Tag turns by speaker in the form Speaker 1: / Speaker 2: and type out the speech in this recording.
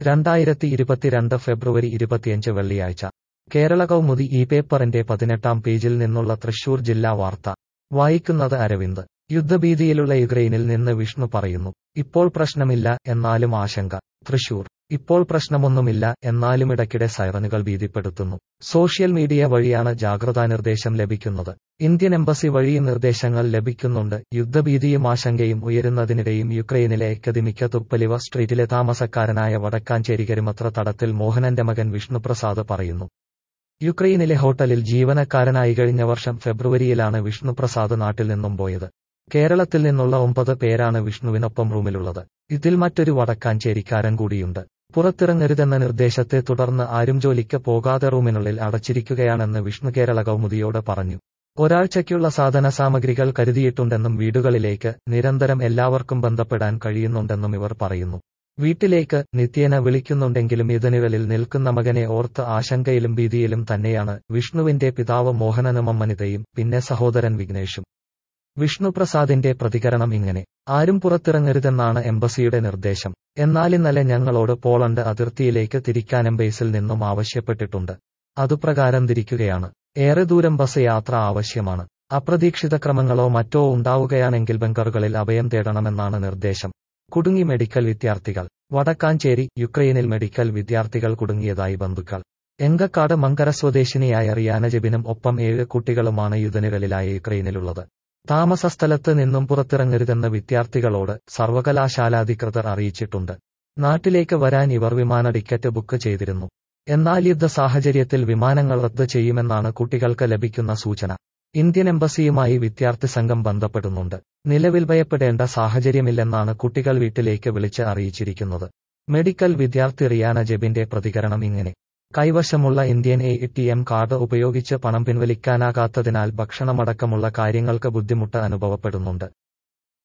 Speaker 1: രണ്ടായിരത്തി ഇരുപത്തിരണ്ട് ഫെബ്രുവരി ഇരുപത്തിയഞ്ച് വെള്ളിയാഴ്ച കേരള കൗമുദി ഈ പേപ്പറിന്റെ പതിനെട്ടാം പേജിൽ നിന്നുള്ള തൃശൂർ ജില്ലാ വാർത്ത വായിക്കുന്നത് അരവിന്ദ് യുദ്ധഭീതിയിലുള്ള യുക്രൈനിൽ നിന്ന് വിഷ്ണു പറയുന്നു ഇപ്പോൾ പ്രശ്നമില്ല എന്നാലും ആശങ്ക തൃശൂർ ഇപ്പോൾ പ്രശ്നമൊന്നുമില്ല എന്നാലും ഇടയ്ക്കിടെ സൈറനുകൾ ഭീതിപ്പെടുത്തുന്നു സോഷ്യൽ മീഡിയ വഴിയാണ് ജാഗ്രതാ നിർദ്ദേശം ലഭിക്കുന്നത് ഇന്ത്യൻ എംബസി വഴി നിർദ്ദേശങ്ങൾ ലഭിക്കുന്നുണ്ട് യുദ്ധഭീതിയും ആശങ്കയും ഉയരുന്നതിനിടെയും യുക്രൈനിലെ അക്കദിമിക്ക തുപ്പലിവ സ്ട്രീറ്റിലെ താമസക്കാരനായ വടക്കാഞ്ചേരി കരിമത്ര തടത്തിൽ മോഹനന്റെ മകൻ വിഷ്ണുപ്രസാദ് പറയുന്നു യുക്രൈനിലെ ഹോട്ടലിൽ ജീവനക്കാരനായി കഴിഞ്ഞ വർഷം ഫെബ്രുവരിയിലാണ് വിഷ്ണുപ്രസാദ് നാട്ടിൽ നിന്നും പോയത് കേരളത്തിൽ നിന്നുള്ള ഒമ്പത് പേരാണ് വിഷ്ണുവിനൊപ്പം റൂമിലുള്ളത് ഇതിൽ മറ്റൊരു വടക്കാഞ്ചേരിക്കാരൻ കൂടിയുണ്ട് പുറത്തിറങ്ങരുതെന്ന നിർദ്ദേശത്തെ തുടർന്ന് ആരും ജോലിക്ക് പോകാതെ റൂമിനുള്ളിൽ അടച്ചിരിക്കുകയാണെന്ന് വിഷ്ണു കേരള കൗമുദിയോട് പറഞ്ഞു ഒരാഴ്ചയ്ക്കുള്ള സാധന സാമഗ്രികൾ കരുതിയിട്ടുണ്ടെന്നും വീടുകളിലേക്ക് നിരന്തരം എല്ലാവർക്കും ബന്ധപ്പെടാൻ കഴിയുന്നുണ്ടെന്നും ഇവർ പറയുന്നു വീട്ടിലേക്ക് നിത്യേന വിളിക്കുന്നുണ്ടെങ്കിലും ഇതിനുകളിൽ നിൽക്കുന്ന മകനെ ഓർത്ത് ആശങ്കയിലും ഭീതിയിലും തന്നെയാണ് വിഷ്ണുവിന്റെ പിതാവ് മോഹനനും അമ്മനിതയും പിന്നെ സഹോദരൻ വിഘ്നേഷും വിഷ്ണുപ്രസാദിന്റെ പ്രതികരണം ഇങ്ങനെ ആരും പുറത്തിറങ്ങരുതെന്നാണ് എംബസിയുടെ നിർദ്ദേശം എന്നാൽ ഇന്നലെ ഞങ്ങളോട് പോളണ്ട് അതിർത്തിയിലേക്ക് തിരിക്കാൻ എംബേസിൽ നിന്നും ആവശ്യപ്പെട്ടിട്ടുണ്ട് അതുപ്രകാരം തിരിക്കുകയാണ് ഏറെ ദൂരം ബസ് യാത്ര ആവശ്യമാണ് അപ്രതീക്ഷിത ക്രമങ്ങളോ മറ്റോ ഉണ്ടാവുകയാണെങ്കിൽ ബങ്കറുകളിൽ അഭയം തേടണമെന്നാണ് നിർദ്ദേശം കുടുങ്ങി മെഡിക്കൽ വിദ്യാർത്ഥികൾ വടക്കാഞ്ചേരി യുക്രൈനിൽ മെഡിക്കൽ വിദ്യാർത്ഥികൾ കുടുങ്ങിയതായി ബന്ധുക്കൾ എങ്കക്കാട് മങ്കര സ്വദേശിനിയായ റിയാന ജബിനും ഒപ്പം ഏഴ് കുട്ടികളുമാണ് യുദ്ധനിഴലിലായ യുക്രൈനിലുള്ളത് താമസസ്ഥലത്ത് നിന്നും പുറത്തിറങ്ങരുതെന്ന് വിദ്യാർത്ഥികളോട് സർവകലാശാലാധികൃതർ അറിയിച്ചിട്ടുണ്ട് നാട്ടിലേക്ക് വരാൻ ഇവർ വിമാന ടിക്കറ്റ് ബുക്ക് ചെയ്തിരുന്നു എന്നാൽ യുദ്ധ സാഹചര്യത്തിൽ വിമാനങ്ങൾ റദ്ദ് ചെയ്യുമെന്നാണ് കുട്ടികൾക്ക് ലഭിക്കുന്ന സൂചന ഇന്ത്യൻ എംബസിയുമായി വിദ്യാർത്ഥി സംഘം ബന്ധപ്പെടുന്നുണ്ട് നിലവിൽ ഭയപ്പെടേണ്ട സാഹചര്യമില്ലെന്നാണ് കുട്ടികൾ വീട്ടിലേക്ക് വിളിച്ച് അറിയിച്ചിരിക്കുന്നത് മെഡിക്കൽ വിദ്യാർത്ഥി റിയാന ജെബിന്റെ പ്രതികരണം ഇങ്ങനെ കൈവശമുള്ള Indian A T M card ഉപയോഗിച്ച് പണം പിൻവലിക്കാനാകാത്തതിനാൽ ഭക്ഷണമടക്കമുള്ള കാര്യങ്ങൾക്ക് ബുദ്ധിമുട്ട് അനുഭവപ്പെടുന്നുണ്ട്